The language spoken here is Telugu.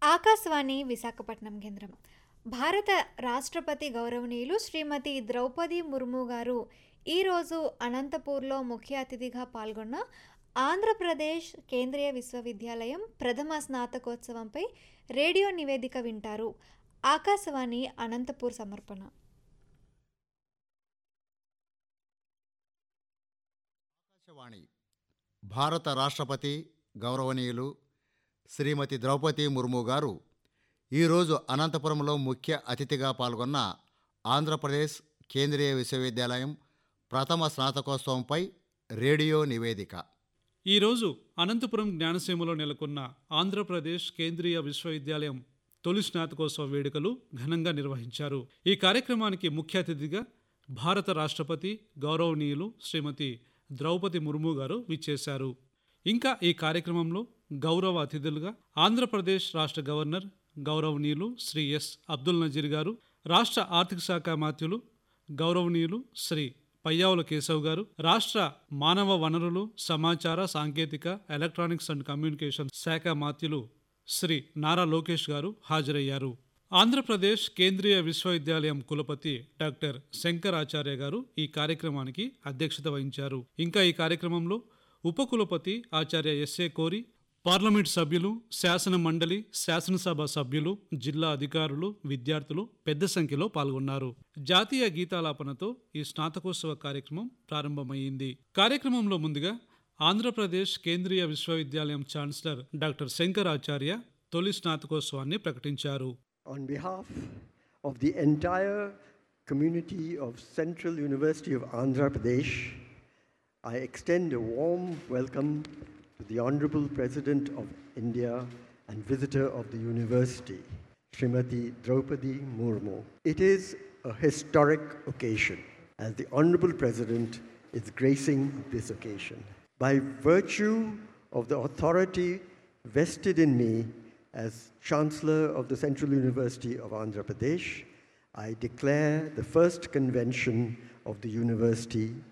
ఆకాశవాణి విశాఖపట్నం కేంద్రం భారత రాష్ట్రపతి గౌరవనీయులు శ్రీమతి ద్రౌపది ముర్ము గారు ఈరోజు అనంతపూర్లో ముఖ్య అతిథిగా పాల్గొన్న ఆంధ్రప్రదేశ్ కేంద్రీయ విశ్వవిద్యాలయం ప్రథమ స్నాతకోత్సవంపై రేడియో నివేదిక వింటారు ఆకాశవాణి అనంతపూర్ సమర్పణ ఆకాశవాణి భారత రాష్ట్రపతి గౌరవనీయులు శ్రీమతి ద్రౌపది ముర్ము గారు ఈరోజు అనంతపురంలో ముఖ్య అతిథిగా పాల్గొన్న ఆంధ్రప్రదేశ్ కేంద్రీయ విశ్వవిద్యాలయం ప్రథమ స్నాతకోత్సవంపై రేడియో నివేదిక ఈరోజు అనంతపురం జ్ఞానసీమలో నెలకొన్న ఆంధ్రప్రదేశ్ కేంద్రీయ విశ్వవిద్యాలయం తొలి స్నాతకోత్సవ వేడుకలు ఘనంగా నిర్వహించారు ఈ కార్యక్రమానికి ముఖ్య అతిథిగా భారత రాష్ట్రపతి గౌరవనీయులు శ్రీమతి ద్రౌపది ముర్ము గారు విచ్చేశారు ఇంకా ఈ కార్యక్రమంలో గౌరవ అతిథులుగా ఆంధ్రప్రదేశ్ రాష్ట్ర గవర్నర్ గౌరవనీయులు శ్రీ ఎస్ అబ్దుల్ నజీర్ గారు రాష్ట్ర ఆర్థిక శాఖ మాత్యులు గౌరవనీయులు శ్రీ పయ్యావుల కేశవ్ గారు రాష్ట్ర మానవ వనరులు సమాచార సాంకేతిక ఎలక్ట్రానిక్స్ అండ్ కమ్యూనికేషన్ శాఖ మాత్యులు శ్రీ నారా లోకేష్ గారు హాజరయ్యారు ఆంధ్రప్రదేశ్ కేంద్రీయ విశ్వవిద్యాలయం కులపతి డాక్టర్ శంకర్ ఆచార్య గారు ఈ కార్యక్రమానికి అధ్యక్షత వహించారు ఇంకా ఈ కార్యక్రమంలో ఉపకులపతి ఆచార్య ఎస్ఏ కోరి పార్లమెంట్ సభ్యులు శాసన మండలి శాసనసభ సభ్యులు జిల్లా అధికారులు విద్యార్థులు పెద్ద సంఖ్యలో పాల్గొన్నారు జాతీయ గీతాలాపనతో ఈ స్నాతకోత్సవ కార్యక్రమం ప్రారంభమైంది కార్యక్రమంలో ముందుగా ఆంధ్రప్రదేశ్ కేంద్రీయ విశ్వవిద్యాలయం ఛాన్సలర్ డాక్టర్ శంకర్ ఆచార్య తొలి స్నాతకోత్సవాన్ని ప్రకటించారు On behalf of the entire community of Central University of Andhra Pradesh, I extend a warm welcome to the Honorable President of India and visitor of the university, Srimati Draupadi Murmu. It is a historic occasion as the Honorable President is gracing this occasion. By virtue of the authority vested in me as Chancellor of the Central University of Andhra Pradesh, I declare the first convention of the university